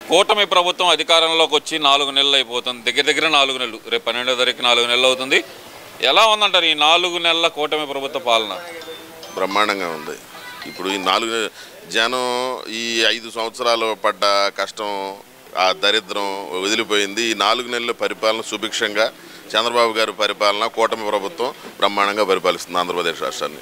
కూటమి ప్రభుత్వం అధికారంలోకి వచ్చి నాలుగు నెలలు అయిపోతుంది దగ్గర దగ్గర నాలుగు నెలలు రేపు పన్నెండో తారీఖు నాలుగు నెలలు అవుతుంది ఎలా ఉందంటారు ఈ నాలుగు నెలల కూటమి ప్రభుత్వ పాలన బ్రహ్మాండంగా ఉంది ఇప్పుడు ఈ నాలుగు జనం ఈ ఐదు సంవత్సరాలు పడ్డ కష్టం ఆ దరిద్రం వదిలిపోయింది ఈ నాలుగు నెలల పరిపాలన సుభిక్షంగా చంద్రబాబు గారి పరిపాలన కూటమి ప్రభుత్వం బ్రహ్మాండంగా పరిపాలిస్తుంది ఆంధ్రప్రదేశ్ రాష్ట్రాన్ని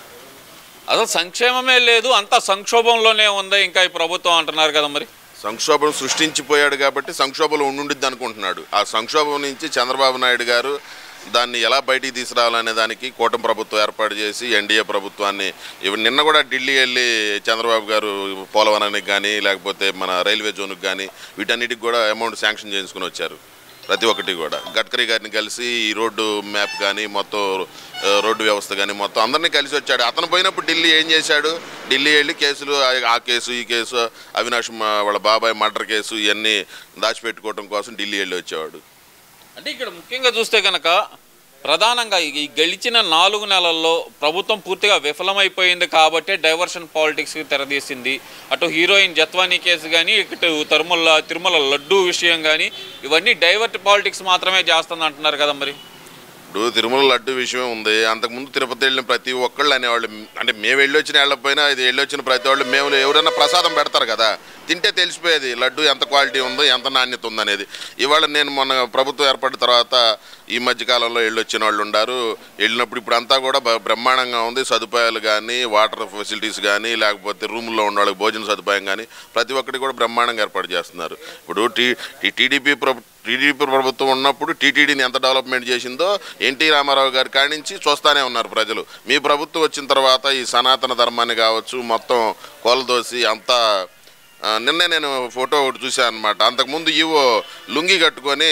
అసలు సంక్షేమమే లేదు అంతా సంక్షోభంలోనే ఉంది ఇంకా ఈ ప్రభుత్వం అంటున్నారు కదా మరి సంక్షోభం సృష్టించిపోయాడు కాబట్టి సంక్షోభంలో ఉండుండిద్ది అనుకుంటున్నాడు ఆ సంక్షోభం నుంచి చంద్రబాబు నాయుడు గారు దాన్ని ఎలా బయటికి తీసుకురావాలనే దానికి కూటమి ప్రభుత్వం ఏర్పాటు చేసి ఎన్డీఏ ప్రభుత్వాన్ని ఇవి నిన్న కూడా ఢిల్లీ వెళ్ళి చంద్రబాబు గారు పోలవరానికి కానీ లేకపోతే మన రైల్వే జోన్కి కానీ వీటన్నిటికి కూడా అమౌంట్ శాంక్షన్ చేయించుకుని వచ్చారు ప్రతి ఒక్కటి కూడా గడ్కరీ గారిని కలిసి ఈ రోడ్డు మ్యాప్ కానీ మొత్తం ఆ, రోడ్డు వ్యవస్థ కానీ మొత్తం అందరినీ కలిసి వచ్చాడు అతను పోయినప్పుడు ఢిల్లీ ఏం చేశాడు ఢిల్లీ వెళ్ళి కేసులు ఆ- ఆ కేసు ఈ కేసు అవినాష్ మా- వాళ్ళ బాబాయ్ మర్డర్ కేసు ఇవన్నీ దాచిపెట్టుకోవడం కోసం ఢిల్లీ వెళ్ళి వచ్చేవాడు అంటే ఇక్కడ ముఖ్యంగా చూస్తే కనుక ప్రధానంగా ఈ ఈ గెలిచిన నాలుగు నెలల్లో ప్రభుత్వం పూర్తిగా విఫలమైపోయింది కాబట్టి డైవర్షన్ పాలిటిక్స్కి తెరదీసింది అటు హీరోయిన్ జత్వానీ కేసు కానీ ఇటు తిరుమల తిరుమల లడ్డూ విషయం కానీ ఇవన్నీ డైవర్ట్ పాలిటిక్స్ మాత్రమే చేస్తుంది అంటున్నారు కదా మరి ఇప్పుడు తిరుమల లడ్డు విషయం ఉంది అంతకుముందు తిరుపతి వెళ్ళిన ప్రతి ఒక్కళ్ళు అనేవాళ్ళు అంటే మేము వెళ్ళి వచ్చిన వెళ్ళకపోయినా ఇది వెళ్ళి వచ్చిన ప్రతి వాళ్ళు మేము ఎవరైనా ప్రసాదం పెడతారు కదా తింటే తెలిసిపోయేది లడ్డు ఎంత క్వాలిటీ ఉందో ఎంత నాణ్యత ఉందనేది ఇవాళ నేను మొన్న ప్రభుత్వం ఏర్పడిన తర్వాత ఈ మధ్యకాలంలో వెళ్ళొచ్చిన వాళ్ళు ఉన్నారు వెళ్ళినప్పుడు ఇప్పుడు అంతా కూడా బ- బ్రహ్మాండంగా ఉంది సదుపాయాలు కానీ వాటర్ ఫెసిలిటీస్ కానీ లేకపోతే రూముల్లో ఉన్న వాళ్ళకి భోజన సదుపాయం కానీ ప్రతి ఒక్కటి కూడా బ్రహ్మాండంగా ఏర్పాటు చేస్తున్నారు ఇప్పుడు టీ టీడీపీ ప్రభు టీడీపీ ప్రభుత్వం ఉన్నప్పుడు టీటీడీని ఎంత డెవలప్మెంట్ చేసిందో ఎన్టీ రామారావు గారి కాడి నుంచి చూస్తానే ఉన్నారు ప్రజలు మీ ప్రభుత్వం వచ్చిన తర్వాత ఈ సనాతన ధర్మాన్ని కావచ్చు మొత్తం కోలదోసి అంతా ఆ, నిన్నే నేను ఫోటో ఒకటి చూశాను అనమాట అంతకుముందు ఈవో లుంగి కట్టుకొని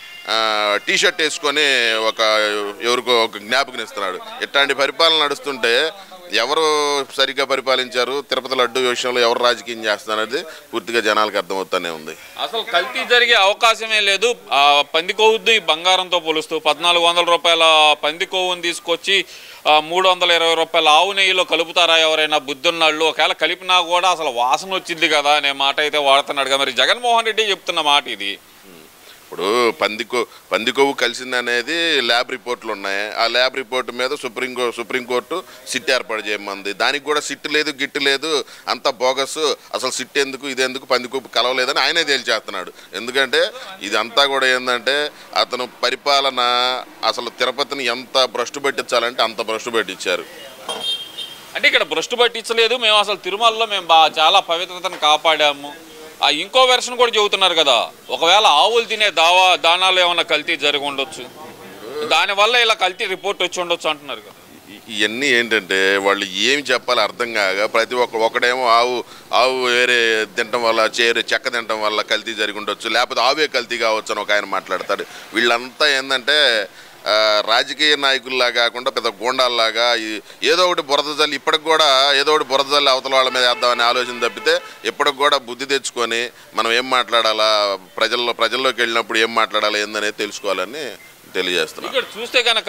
టీ షర్ట్ వేసుకొని ఒక ఎవరికో ఒక జ్ఞాపకనిస్తున్నాడు ఇట్లాంటి పరిపాలన నడుస్తుంటే ఎవరు సరిగ్గా పరిపాలించారు తిరుపతి లడ్డు విషయంలో ఎవరు రాజకీయం చేస్తున్నారనేది పూర్తిగా జనాలకు అర్థమవుతానే ఉంది అసలు కల్తీ జరిగే అవకాశమే లేదు ఆ పంది కొవ్వుని బంగారంతో పోలుస్తూ పద్నాలుగు వందల రూపాయల పంది కొవ్వుని తీసుకొచ్చి ఆ, మూడు వందల ఇరవై రూపాయల ఆవు నెయ్యిలో కలుపుతారా ఎవరైనా బుద్ధున్నాళ్ళు ఒకవేళ కలిపినా కూడా అసలు వాసన వచ్చింది కదా అనే మాట అయితే వాడుతున్నాడు కదా మరి జగన్మోహన్ రెడ్డి చెప్తున్న మాట ఇది ఇప్పుడు పందికొ పందికొవ్వు కలిసిందనేది ల్యాబ్ రిపోర్ట్లు ఉన్నాయి ఆ ల్యాబ్ రిపోర్ట్ మీద సుప్రీం సుప్రీంకోర్టు సిట్ ఏర్పాటు చేయమంది దానికి కూడా సిట్ లేదు గిట్టు లేదు అంత బోగస్ అసలు సిట్ ఎందుకు ఇదెందుకు పందికొవ్వు కలవలేదని ఆయనే తేల్చేస్తున్నాడు ఎందుకంటే ఇదంతా కూడా ఏంటంటే అతను పరిపాలన అసలు తిరుపతిని ఎంత భ్రష్టు పెట్టించాలంటే అంత భ్రష్టు పెట్టించారు అంటే ఇక్కడ భ్రష్టు పట్టించలేదు మేము అసలు తిరుమలలో మేము బా చాలా పవిత్రతను కాపాడాము ఆ ఇంకో వెర్షన్ కూడా చెబుతున్నారు కదా ఒకవేళ ఆవులు తినే దావా దానాలు ఏమైనా కల్తీ జరిగి ఉండొచ్చు దానివల్ల ఇలా కల్తీ రిపోర్ట్ వచ్చి ఉండొచ్చు అంటున్నారు కదా ఇ- ఇవన్నీ ఏంటంటే వాళ్ళు ఏమి చెప్పాలి అర్థం కాక ప్రతి ఒక్క ఒకడేమో ఆవు ఆవు వేరే తినటం వల్ల చేరే చెక్క తినటం వల్ల కల్తీ జరిగి ఉండొచ్చు లేకపోతే ఆవే కల్తీ కావచ్చు అని ఒక ఆయన మాట్లాడతాడు వీళ్ళంతా ఏంటంటే ఆ, రాజకీయ నాయకుల్లా కాకుండా పెద్ద గూండాల్లాగా ఈ- ఏదో ఒకటి బురద జల్లి ఇప్పటికి కూడా ఏదో ఒకటి బురద జల్లి అవతల వాళ్ళ మీద వేద్దామనే ఆలోచన తప్పితే ఇప్పటికి కూడా బుద్ధి తెచ్చుకొని మనం ఏం మాట్లాడాలా ప్రజల్లో ప్రజల్లోకి వెళ్ళినప్పుడు ఏం మాట్లాడాలా ఏందనేది తెలుసుకోవాలని తెలియజేస్తున్నాను ఇక్కడ చూస్తే కనుక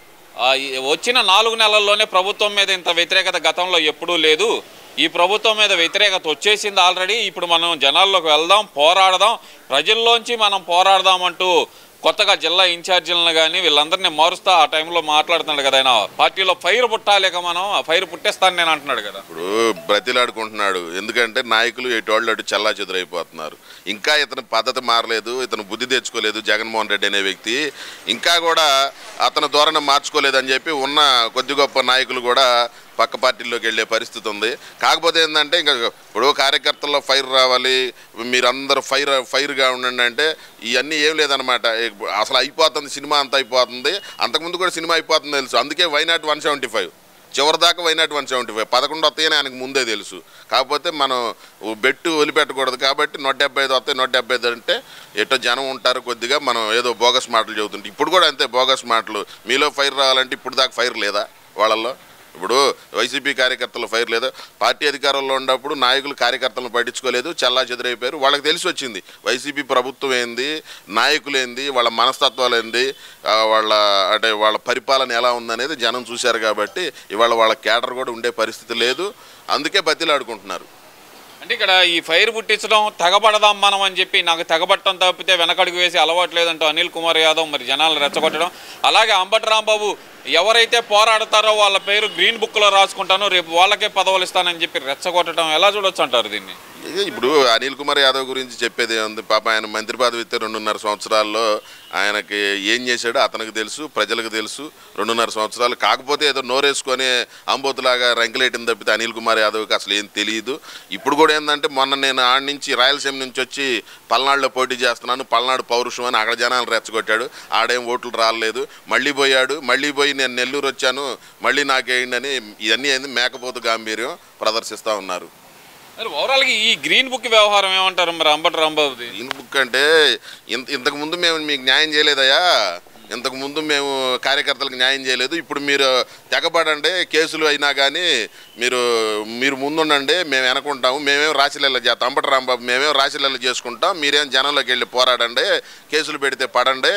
ఆ, ఈ వచ్చిన నాలుగు నెలల్లోనే ప్రభుత్వం మీద ఇంత వ్యతిరేకత గతంలో ఎప్పుడూ లేదు ఈ ప్రభుత్వం మీద వ్యతిరేకత వచ్చేసింది ఆల్రెడీ ఇప్పుడు మనం జనాల్లోకి వెళ్దాం పోరాడదాం ప్రజల్లోంచి మనం పోరాడదాం అంటూ కొత్తగా జిల్లా ఇన్ఛార్జీలను కానీ వీళ్ళందరినీ మారుస్తా ఆ టైంలో మాట్లాడుతున్నాడు కదా ఆయన పార్టీలో ఫైర్ పుట్టాలేక మనం ఆ ఫైర్ పుట్టేస్తాను నేను అంటున్నాడు కదా ఇప్పుడు బ్రతిలాడుకుంటున్నాడు ఎందుకంటే నాయకులు ఎటోళ్ళు అటు చల్లా చెదురైపోతున్నారు ఇంకా ఇతని పద్ధతి మారలేదు ఇతను బుద్ధి తెచ్చుకోలేదు జగన్మోహన్ రెడ్డి అనే వ్యక్తి ఇంకా కూడా అతని ధోరణి మార్చుకోలేదని చెప్పి ఉన్న కొద్ది గొప్ప నాయకులు కూడా పక్క పార్టీల్లోకి వెళ్ళే పరిస్థితి ఉంది కాకపోతే ఏంటంటే ఇంకా ఇప్పుడు కార్యకర్తల్లో ఫైర్ రావాలి మీరందరూ ఫైర్ ఫైర్గా ఉండండి అంటే ఇవన్నీ ఏం లేదనమాట అసలు అయిపోతుంది సినిమా అంతా అయిపోతుంది అంతకుముందు కూడా సినిమా అయిపోతుంది తెలుసు అందుకే వైనాట్ వన్ సెవెంటీ ఫైవ్ చివరి దాకా వైనాట్ వన్ సెవెంటీ ఫైవ్ పదకొండు వస్తాయని ఆయనకు ముందే తెలుసు కాకపోతే మనం బెట్టు వదిలిపెట్టకూడదు కాబట్టి నూట డెబ్బై ఐదు వస్తాయి నూట డెబ్బై ఐదు అంటే ఎటో జనం ఉంటారు కొద్దిగా మనం ఏదో బోగస్ మాటలు చెబుతుంటే ఇప్పుడు కూడా అంతే బోగస్ మాటలు మీలో ఫైర్ రావాలంటే ఇప్పుడు దాకా ఫైర్ లేదా వాళ్ళల్లో ఇప్పుడు వైసీపీ కార్యకర్తలు ఫైర్ లేదా పార్టీ అధికారంలో ఉన్నప్పుడు నాయకులు కార్యకర్తలను పట్టించుకోలేదు చల్లా చెదిరైపోయారు వాళ్ళకి తెలిసి వచ్చింది వైసీపీ ప్రభుత్వం ఏంది నాయకులు ఏంది వాళ్ళ మనస్తత్వాలు ఏంది ఆ, వాళ్ళ అంటే వాళ్ళ పరిపాలన ఎలా ఉందనేది జనం చూశారు కాబట్టి ఇవాళ వాళ్ళ కేడర్ కూడా ఉండే పరిస్థితి లేదు అందుకే బతిలాడుకుంటున్నారు అంటే ఇక్కడ ఈ ఫైర్ పుట్టించడం తెగబడదాం మనం అని చెప్పి నాకు తెగబట్టడం తప్పితే వెనకడుగు వేసి అలవాటు లేదంటూ అనిల్ కుమార్ యాదవ్ మరి జనాలను రెచ్చగొట్టడం అలాగే అంబటి రాంబాబు ఎవరైతే పోరాడతారో వాళ్ళ పేరు గ్రీన్ బుక్లో రాసుకుంటాను రేపు వాళ్ళకే పదవులు ఇస్తానని చెప్పి రెచ్చగొట్టడం ఎలా చూడొచ్చు అంటారు దీన్ని ఇక ఇప్పుడు అనిల్ కుమార్ యాదవ్ గురించి చెప్పేది ఉంది పాప ఆయన మంత్రి పదవి ఇస్తే రెండున్నర సంవత్సరాల్లో ఆయనకి ఏం చేశాడో అతనికి తెలుసు ప్రజలకు తెలుసు రెండున్నర సంవత్సరాలు కాకపోతే ఏదో నోరేసుకొని అంబోతులాగా రంకిలేయటం తప్పితే అనిల్ కుమార్ యాదవ్కి అసలు ఏం తెలియదు ఇప్పుడు కూడా ఏంటంటే మొన్న నేను ఆడ నుంచి రాయలసీమ నుంచి వచ్చి పల్నాడులో పోటీ చేస్తున్నాను పల్నాడు పౌరుషం అని అక్కడ జనాలు రెచ్చగొట్టాడు ఆడేం ఓట్లు రాలేదు మళ్ళీ పోయాడు మళ్ళీ పోయి నేను నెల్లూరు వచ్చాను మళ్ళీ నాకేయండి అని ఇవన్నీ ఏంది మేకపోతు గాంభీర్యం ప్రదర్శిస్తూ ఉన్నారు మరి ఓవరాల్గా ఈ గ్రీన్ బుక్ వ్యవహారం ఏమంటారు మరి అంబటి రాంబాబుది గ్రీన్ బుక్ అంటే ఇంత ఇంతకు ముందు మేము మీకు న్యాయం చేయలేదయ్యా ఇంతకు ముందు మేము కార్యకర్తలకు న్యాయం చేయలేదు ఇప్పుడు మీరు తెగబడండి కేసులు అయినా కానీ మీరు మీరు ముందుండండి మేము వెనకుంటాము మేమేం రాశిలెల్ల చేస్తాం అంబటి రాంబాబు మేమేం రాశిలెల్ల చేసుకుంటాం మీరేం జనంలోకి వెళ్ళి పోరాడండి కేసులు పెడితే పడండి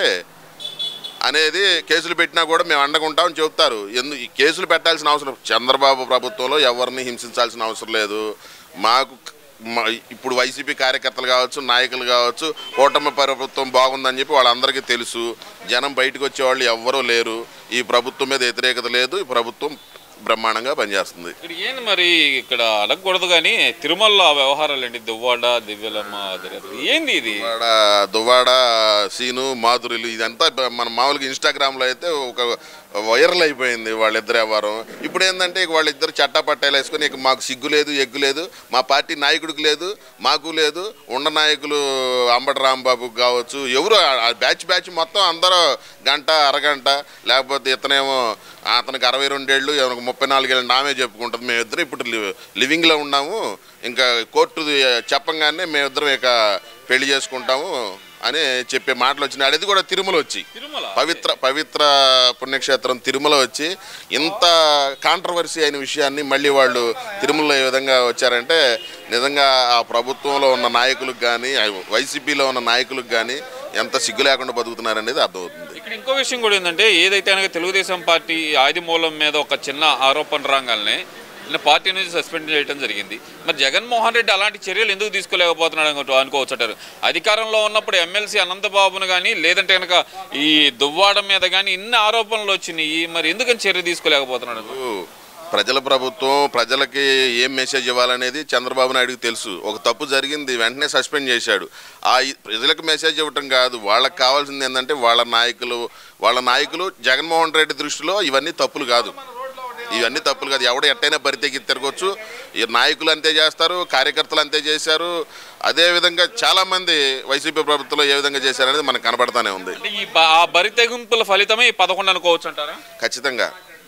అనేది కేసులు పెట్టినా కూడా మేము అండకుంటామని చెప్తారు ఎందు ఈ కేసులు పెట్టాల్సిన అవసరం చంద్రబాబు ప్రభుత్వంలో ఎవరిని హింసించాల్సిన అవసరం లేదు మాకు మా- ఇప్పుడు వైసీపీ కార్యకర్తలు కావచ్చు నాయకులు కావచ్చు కూటమి ప్రభుత్వం బాగుందని చెప్పి వాళ్ళందరికీ తెలుసు జనం బయటకు వచ్చేవాళ్ళు ఎవ్వరూ లేరు ఈ ప్రభుత్వం మీద వ్యతిరేకత లేదు ఈ ప్రభుత్వం బ్రహ్మాండంగా పనిచేస్తుంది ఇక్కడ ఏంది మరి ఇక్కడ అడగకూడదు కానీ తిరుమలలో ఆ వ్యవహారాలు ఏంటి దువ్వాడ దివ్యలమ్మ అదిరేదు. ఏంది ఇది దువ్వాడ దువ్వాడ సీను మాధురులు ఇదంతా బ- మన మామూలుగా ఇన్స్టాగ్రామ్లో అయితే ఒక వైరల్ అయిపోయింది వాళ్ళిద్దరు వ్యవహారం ఇప్పుడు ఏంటంటే ఇక వాళ్ళిద్దరు చట్టా పట్టాలు వేసుకొని ఇక మాకు సిగ్గు లేదు ఎగ్గు లేదు మా పార్టీ నాయకుడికి లేదు మాకు లేదు ఉండ నాయకులు అంబటి రాంబాబుకి కావచ్చు ఎవరు ఆ- ఆ బ్యాచ్ బ్యాచ్ మొత్తం అందరూ గంట అరగంట లేకపోతే ఇతనేమో అతనికి అరవై రెండేళ్ళు ఇతనికి ముప్పై నాలుగేళ్ళు నామే చెప్పుకుంటుంది మేమిద్దరం ఇప్పుడు లి- లివింగ్లో ఉన్నాము ఇంకా కోర్టు చెప్పంగానే మేమిద్దరం ఇక పెళ్లి చేసుకుంటాము అని చెప్పే మాటలు వచ్చినాయి అది కూడా తిరుమల వచ్చి తిరుమల పవిత్ర పవిత్ర పుణ్యక్షేత్రం తిరుమల వచ్చి ఇంత కాంట్రవర్సీ అయిన విషయాన్ని మళ్ళీ వాళ్ళు తిరుమలలో ఏ విధంగా వచ్చారంటే నిజంగా ఆ ప్రభుత్వంలో ఉన్న నాయకులకు కానీ వైసీపీలో ఉన్న నాయకులకు కానీ ఎంత సిగ్గు లేకుండా బతుకుతున్నారనేది అర్థమవుతుంది ఇక్కడ ఇంకో విషయం కూడా ఏంటంటే ఏదైతే అనగా తెలుగుదేశం పార్టీ ఆదిమూలం మీద ఒక చిన్న ఆరోపణ రాగానే నిన్న పార్టీ నుంచి సస్పెండ్ చేయడం జరిగింది మరి జగన్మోహన్ రెడ్డి అలాంటి చర్యలు ఎందుకు తీసుకోలేకపోతున్నాడు అనుకో అనుకోవచ్చారు అధికారంలో ఉన్నప్పుడు ఎమ్మెల్సీ అనంతబాబును కానీ లేదంటే కనుక ఈ దువ్వాడ మీద కానీ ఇన్ని ఆరోపణలు వచ్చినాయి మరి ఎందుకని చర్య తీసుకోలేకపోతున్నాడు ప్రజల ప్రభుత్వం ప్రజలకి ఏం మెసేజ్ ఇవ్వాలనేది చంద్రబాబు నాయుడుకి తెలుసు ఒక తప్పు జరిగింది వెంటనే సస్పెండ్ చేశాడు ఆ ఈ- ప్రజలకు మెసేజ్ ఇవ్వటం కాదు వాళ్ళకి కావాల్సింది ఏంటంటే వాళ్ళ నాయకులు వాళ్ళ నాయకులు జగన్మోహన్ రెడ్డి దృష్టిలో ఇవన్నీ తప్పులు కాదు ఇవన్నీ తప్పులు కాదు ఎవడు ఎట్టయినా బరితెగి తిరగొచ్చు ఈ నాయకులు అంతే చేస్తారు కార్యకర్తలు అంతే చేశారు అదేవిధంగా చాలామంది వైసీపీ ప్రభుత్వంలో ఏ విధంగా చేశారనేది మనకు కనబడతానే ఉంది అంటే ఈ బ- ఆ బరి తెగింపుల ఫలితమే ఈ పదకొండు అనుకోవచ్చు అంటారా ఖచ్చితంగా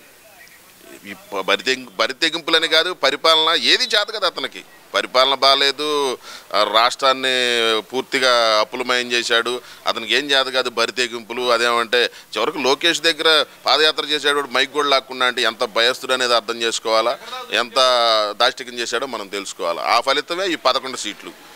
ఈ ప- బరి తెగి బరి తెగింపులని కాదు పరిపాలన ఏది చేత కదా అతనికి పరిపాలన బాగాలేదు ఆ రాష్ట్రాన్ని పూర్తిగా అప్పులమయం చేశాడు అతనికి ఏం చేత కాదు బరి తెగింపులు అదేమంటే చివరికి లోకేష్ దగ్గర పాదయాత్ర చేశాడు మైక్ కూడా లాక్కున్నా అంటే ఎంత భయస్తుడు అనేది అర్థం చేసుకోవాలా ఎంత దాష్టికం చేశాడో మనం తెలుసుకోవాలా ఆ ఫలితమే ఈ పదకొండు సీట్లు